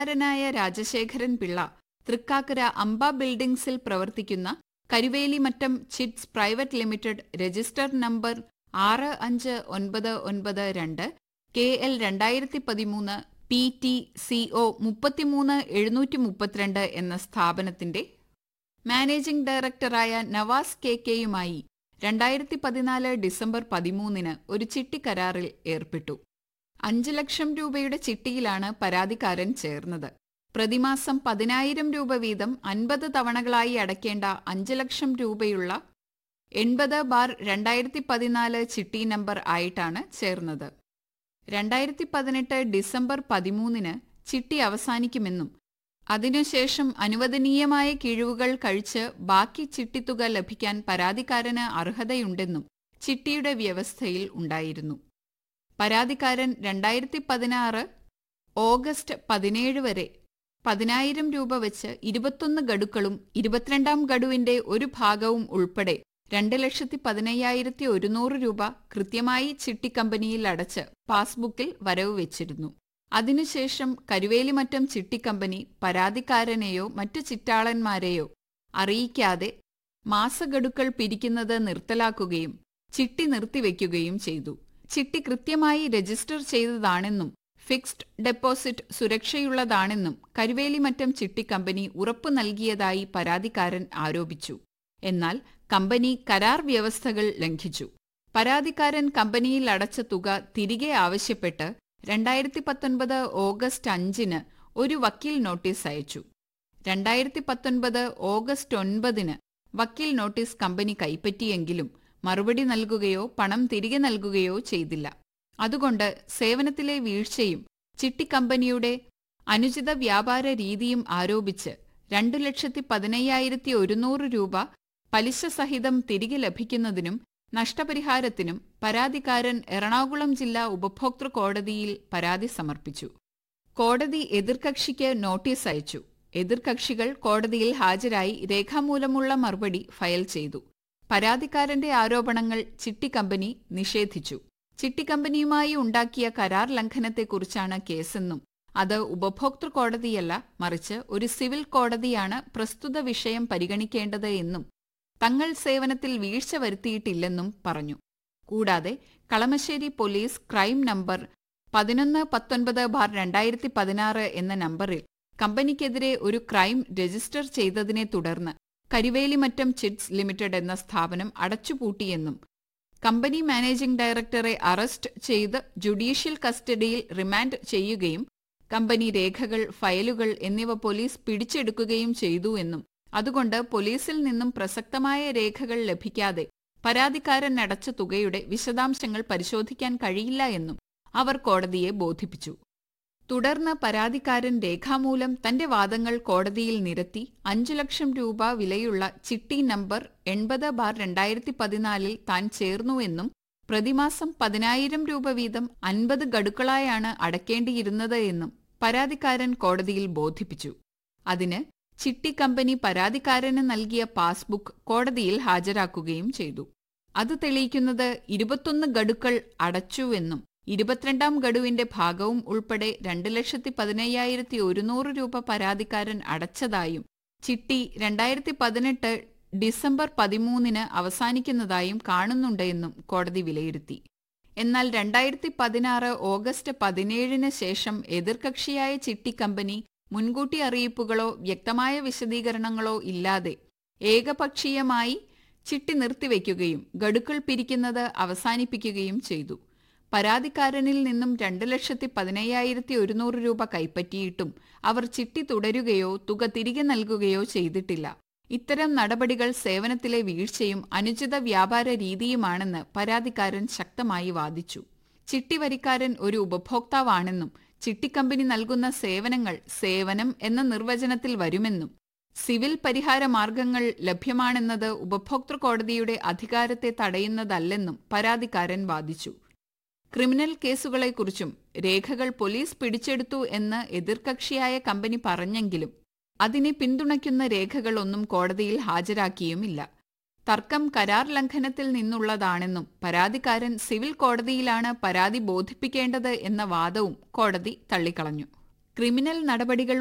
പരാതിക്കാരനായ രാജശേഖരൻ പിള്ള തൃക്കാക്കര അംബ ബിൽഡിംഗ്സിൽ പ്രവർത്തിക്കുന്ന Karuvelimattam chits private limited register number ആറ് അഞ്ച് ഒൻപത് ഒൻപത് രണ്ട് കെ എൽ രണ്ടായിരത്തി പതിമൂന്ന് പി ടി സി ഒ മുപ്പത്തിമൂന്ന് എഴുന്നൂറ്റി മുപ്പത്തിരണ്ട് എന്ന സ്ഥാപനത്തിന്റെ മാനേജിംഗ് ഡയറക്ടറായ നവാസ് കെ കെയുമായി രണ്ടായിരത്തി പതിനാല് ഡിസംബർ പതിമൂന്നിന് ഒരു ചിട്ടി കരാറിൽ ഏർപ്പെട്ടു അഞ്ച് ലക്ഷം രൂപയുടെ ചിട്ടിയിലാണ് പരാതിക്കാരൻ ചേർന്നത് പ്രതിമാസം പതിനായിരം രൂപ വീതം അൻപത് തവണകളായി അടയ്ക്കേണ്ട അഞ്ച് ലക്ഷം രൂപയുള്ള എൺപത് ബാർ രണ്ടായിരത്തി പതിനാല് ചിട്ടി നമ്പർ ആയിട്ടാണ് ചേർന്നത് രണ്ടായിരത്തി പതിനെട്ട് ഡിസംബർ പതിമൂന്നിന് ചിട്ടി അവസാനിക്കുമെന്നും അതിനുശേഷം അനുവദനീയമായ കിഴിവുകൾ കഴിച്ച് ബാക്കി ചിട്ടിത്തുക ലഭിക്കാൻ പരാതിക്കാരന് അർഹതയുണ്ടെന്നും ചിട്ടിയുടെ വ്യവസ്ഥയിൽ ഉണ്ടായിരുന്നു പരാതിക്കാരൻ രണ്ടായിരത്തി പതിനാറ് ഓഗസ്റ്റ് പതിനേഴ് വരെ പതിനായിരം രൂപ വെച്ച് ഇരുപത്തൊന്ന് ഗഡുക്കളും ഇരുപത്തിരണ്ടാം ഗഡുവിന്റെ ഒരു ഭാഗവും ഉൾപ്പെടെ രണ്ട് ലക്ഷത്തി പതിനയ്യായിരത്തി ഒരുന്നൂറ് രൂപ കൃത്യമായി ചിട്ടി കമ്പനിയിൽ അടച്ച് പാസ്ബുക്കിൽ വരവ് വെച്ചിരുന്നു അതിനുശേഷം കരുവേലിമറ്റം ചിട്ടിക്കമ്പനി പരാതിക്കാരനെയോ മറ്റു ചിറ്റാളന്മാരെയോ അറിയിക്കാതെ മാസഗഡുക്കൾ പിരിക്കുന്നത് നിർത്തലാക്കുകയും ചിട്ടി നിർത്തിവെക്കുകയും ചെയ്തു ചിട്ടി കൃത്യമായി രജിസ്റ്റർ ചെയ്തതാണെന്നും ഫിക്സ്ഡ് ഡെപ്പോസിറ്റ് സുരക്ഷയുള്ളതാണെന്നും കരുവേലിമറ്റം ചിട്ടിക്കമ്പനി ഉറപ്പു നൽകിയതായി പരാതിക്കാരൻ ആരോപിച്ചു എന്നാൽ കമ്പനി കരാർ വ്യവസ്ഥകൾ ലംഘിച്ചു പരാതിക്കാരൻ കമ്പനിയിൽ അടച്ച തുക തിരികെ ആവശ്യപ്പെട്ട് രണ്ടായിരത്തി പത്തൊൻപത് ഓഗസ്റ്റ് അഞ്ചിന് ഒരു വക്കീൽ നോട്ടീസ് അയച്ചു രണ്ടായിരത്തി പത്തൊൻപത് ഓഗസ്റ്റ് ഒൻപതിന് വക്കീൽ നോട്ടീസ് കമ്പനി കൈപ്പറ്റിയെങ്കിലും മറുപടി നൽകുകയോ പണം തിരികെ നൽകുകയോ ചെയ്തില്ല അതുകൊണ്ട് സേവനത്തിലെ വീഴ്ചയും ചിട്ടിക്കമ്പനിയുടെ അനുചിത വ്യാപാര രീതിയും ആരോപിച്ച് രണ്ടു ലക്ഷത്തി പതിനയ്യായിരത്തി ഒരുന്നൂറ് രൂപ പലിശ സഹിതം തിരികെ ലഭിക്കുന്നതിനും നഷ്ടപരിഹാരത്തിനും പരാതിക്കാരൻ എറണാകുളം ജില്ലാ ഉപഭോക്തൃ കോടതിയിൽ പരാതി സമർപ്പിച്ചു കോടതി എതിർകക്ഷിക്ക് നോട്ടീസ് അയച്ചു എതിർകക്ഷികൾ കോടതിയിൽ ഹാജരായി രേഖാമൂലമുള്ള മറുപടി ഫയൽ ചെയ്തു പരാതിക്കാരന്റെ ആരോപണങ്ങൾ ചിട്ടിക്കമ്പനി നിഷേധിച്ചു ചിട്ടിക്കമ്പനിയുമായി ഉണ്ടാക്കിയ കരാർ ലംഘനത്തെക്കുറിച്ചാണ് കേസെന്നും അത് ഉപഭോക്തൃ കോടതിയല്ല മറിച്ച് ഒരു സിവിൽ കോടതിയാണ് പ്രസ്തുത വിഷയം പരിഗണിക്കേണ്ടത് എന്നും തങ്ങൾ സേവനത്തിൽ വീഴ്ച വരുത്തിയിട്ടില്ലെന്നും പറഞ്ഞു കൂടാതെ കളമശ്ശേരി പോലീസ് ക്രൈം നമ്പർ പതിനൊന്ന് പത്തൊൻപത് ബാർ രണ്ടായിരത്തി പതിനാറ് എന്ന നമ്പറിൽ കമ്പനിക്കെതിരെ ഒരു ക്രൈം രജിസ്റ്റർ ചെയ്തതിനെ തുടർന്ന് കരിവേലിമറ്റം ചിറ്റ്സ് ലിമിറ്റഡ് എന്ന സ്ഥാപനം അടച്ചുപൂട്ടിയെന്നും കമ്പനി മാനേജിംഗ് ഡയറക്ടറെ അറസ്റ്റ് ചെയ്ത് ജുഡീഷ്യൽ കസ്റ്റഡിയിൽ റിമാൻഡ് ചെയ്യുകയും കമ്പനി രേഖകൾ ഫയലുകൾ എന്നിവ പോലീസ് പിടിച്ചെടുക്കുകയും ചെയ്തു എന്നും അതുകൊണ്ട് പോലീസിൽ നിന്നും പ്രസക്തമായ രേഖകൾ ലഭിക്കാതെ പരാതിക്കാരൻ അടച്ച തുകയുടെ വിശദാംശങ്ങൾ പരിശോധിക്കാൻ കഴിയില്ല എന്നും അവർ കോടതിയെ ബോധിപ്പിച്ചു തുടർന്ന് പരാതിക്കാരൻ രേഖാമൂലം തന്റെ വാദങ്ങൾ കോടതിയിൽ നിരത്തി അഞ്ചു ലക്ഷം രൂപ വിലയുള്ള ചിട്ടി നമ്പർ എൺപത് ബാർ രണ്ടായിരത്തി പതിനാലിൽ താൻ ചേർന്നുവെന്നും പ്രതിമാസം പതിനായിരം രൂപ വീതം അൻപത് ഗഡുക്കളായാണ് അടക്കേണ്ടിയിരുന്നത് എന്നും പരാതിക്കാരൻ കോടതിയിൽ ബോധിപ്പിച്ചു അതിന് ചിട്ടി കമ്പനി പരാതിക്കാരന് നൽകിയ പാസ്ബുക്ക് കോടതിയിൽ ഹാജരാക്കുകയും ചെയ്തു അത് തെളിയിക്കുന്നത് ഇരുപത്തൊന്ന് ഗഡുക്കൾ അടച്ചുവെന്നും ഇരുപത്തിരണ്ടാം ഗഡുവിന്റെ ഭാഗവും ഉൾപ്പെടെ രണ്ട് ലക്ഷത്തി പതിനയ്യായിരത്തി ഒരുന്നൂറ് രൂപ പരാതിക്കാരൻ അടച്ചതായും ചിട്ടി രണ്ടായിരത്തി പതിനെട്ട് ഡിസംബർ പതിമൂന്നിന് അവസാനിക്കുന്നതായും കാണുന്നുണ്ട് എന്നും കോടതി വിലയിരുത്തി എന്നാൽ രണ്ടായിരത്തി പതിനാറ് ഓഗസ്റ്റ് പതിനേഴിന് ശേഷം എതിർകക്ഷിയായ ചിട്ടി കമ്പനി മുൻകൂട്ടി അറിയിപ്പുകളോ വ്യക്തമായ വിശദീകരണങ്ങളോ ഇല്ലാതെ ഏകപക്ഷീയമായി ചിട്ടി നിർത്തിവെക്കുകയും ഗഡുക്കൾ പിരിക്കുന്നത് അവസാനിപ്പിക്കുകയും ചെയ്തു പരാതിക്കാരനിൽ നിന്നും രണ്ട് ലക്ഷത്തി പതിനയ്യായിരത്തി ഒരുന്നൂറ് രൂപ കൈപ്പറ്റിയിട്ടും അവർ ചിട്ടി തുടരുകയോ തുക തിരികെ നൽകുകയോ ചെയ്തിട്ടില്ല ഇത്തരം നടപടികൾ സേവനത്തിലെ വീഴ്ചയും അനുചിത വ്യാപാര രീതിയുമാണെന്ന് പരാതിക്കാരൻ ശക്തമായി വാദിച്ചു ചിട്ടിവരിക്കാരൻ ഒരു ഉപഭോക്താവാണെന്നും ചിട്ടിക്കമ്പനി നൽകുന്ന സേവനങ്ങൾ സേവനം എന്ന നിർവചനത്തിൽ വരുമെന്നും സിവിൽ പരിഹാര മാർഗങ്ങൾ ലഭ്യമാണെന്നത് ഉപഭോക്തൃ കോടതിയുടെ അധികാരത്തെ തടയുന്നതല്ലെന്നും പരാതിക്കാരൻ വാദിച്ചു ക്രിമിനൽ കേസുകളെക്കുറിച്ചും രേഖകൾ പോലീസ് പിടിച്ചെടുത്തു എന്ന് എതിർകക്ഷിയായ കമ്പനി പറഞ്ഞെങ്കിലും അതിനെ പിന്തുണയ്ക്കുന്ന രേഖകളൊന്നും കോടതിയിൽ ഹാജരാക്കിയുമില്ല തർക്കം കരാർ ലംഘനത്തിൽ നിന്നുള്ളതാണെന്നും പരാതിക്കാരൻ സിവിൽ കോടതിയിലാണ് പരാതി ബോധിപ്പിക്കേണ്ടത് എന്ന വാദവും കോടതി തള്ളിക്കളഞ്ഞു ക്രിമിനൽ നടപടികൾ